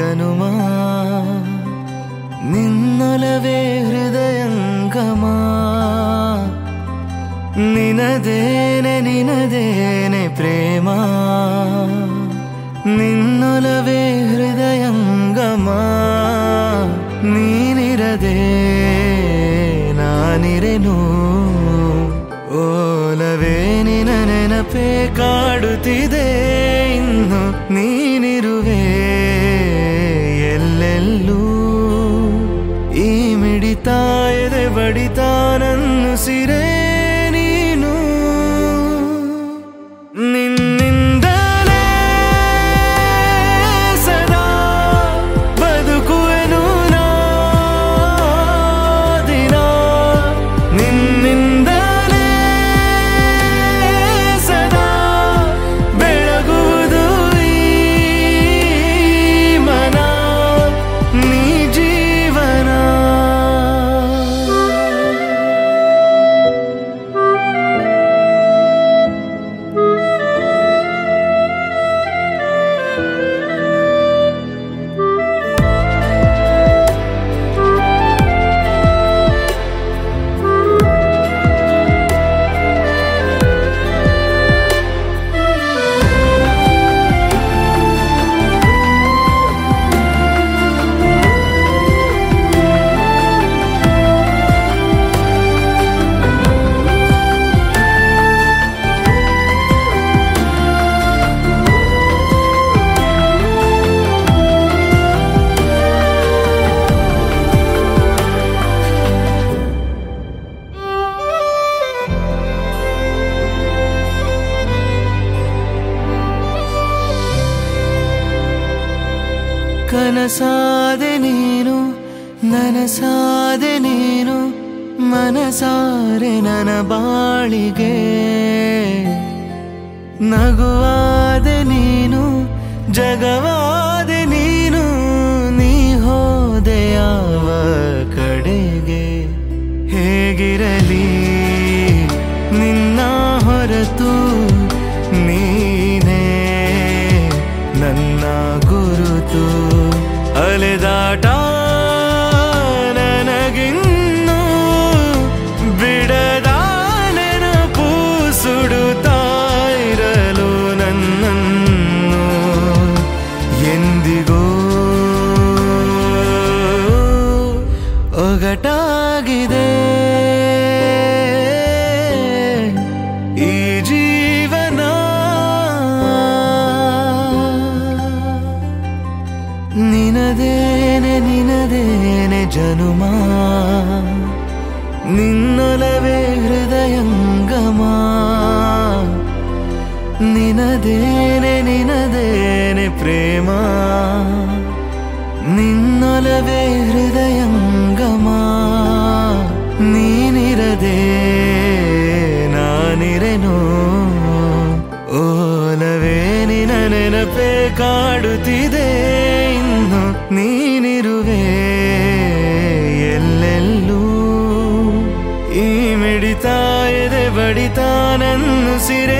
ಜನುಮ ನಿನ್ನೊಲವೇ ಹೃದಯಂಗಮ ನಿನದೇನೆ ನಿನದೇನೆ ಪ್ರೇಮ ನಿನ್ನೊಲವೇ ಹೃದಯಂಗಮ ನೀನಿರದೆ ನಾನಿರೆನು ಓಲವೇ ನಿನ ನೆನಪೇ ಕಾಡುತ್ತಿದೆ ಇನ್ನು ನೀನಿರುವೆ ಎಲ್ಲೆಲ್ಲೂ ಈ ಮಿಡಿತ ಎದೆ ಬಡಿತ ನನ್ನು ಸಿರೆ ನೀನು ನಿನ್ನಿಂದಲೇ ಸದಾ ಬದುಕುವೆನು ನಾ ದಿನ ನಿನ್ನಿಂದಲೇ ಸದಾ ಬೆಳಗುವುದು ಈ ಮನ ನೀ ಜೀವನ ಕನಸಾದೆ ನೀನು ನನಸಾದೆ ನೀನು ಮನಸಾರೆ ನನ್ನ ಬಾಳಿಗೆ ನಗುವಾದೆ ನೀನು ಜಗವಾದೆ ನೀನು ನೀ ಹೋದೆ ಯಾವ ಕಡೆಗೆ ಹೇಗಿರಲಿ ನಿನ್ನ ಹೊರತು ನೀನೇ ನನ್ನ ಗುರುತು ಅಲೆದಾಟ ನನಗಿನ್ನು ಬಿಡದ ನೆನಪು ಸುಡುತ್ತಾ ಇರಲು ನನ್ನನ್ನು ಎಂದಿಗೂ ಒಗಟಾಗಿದೆ ಈ ಜೀವನ ನಿನದೇನೆ ನಿನದೇನೆ ಜನುಮ ನಿನ್ನೊಲವೇ ಹೃದಯಂಗಮ ನಿನದೇನೆ ನಿನದೇನೆ ಪ್ರೇಮ ನಿನ್ನೊಲವೇ ಹೃದಯಂಗಮ ನೀನಿರದೆ ನಾನಿರೆನು ಓಲವೇ ನಿನ ನೆನಪೇ ಕಾಡುತ್ತಿದೆ ಇನ್ನು ನೀನಿರುವೆ ಎಲ್ಲೆಲ್ಲೂ ಈ ಮಿಡಿತ ಎದೆ ಬಡಿತ ನನ್ನು ಸಿರೆ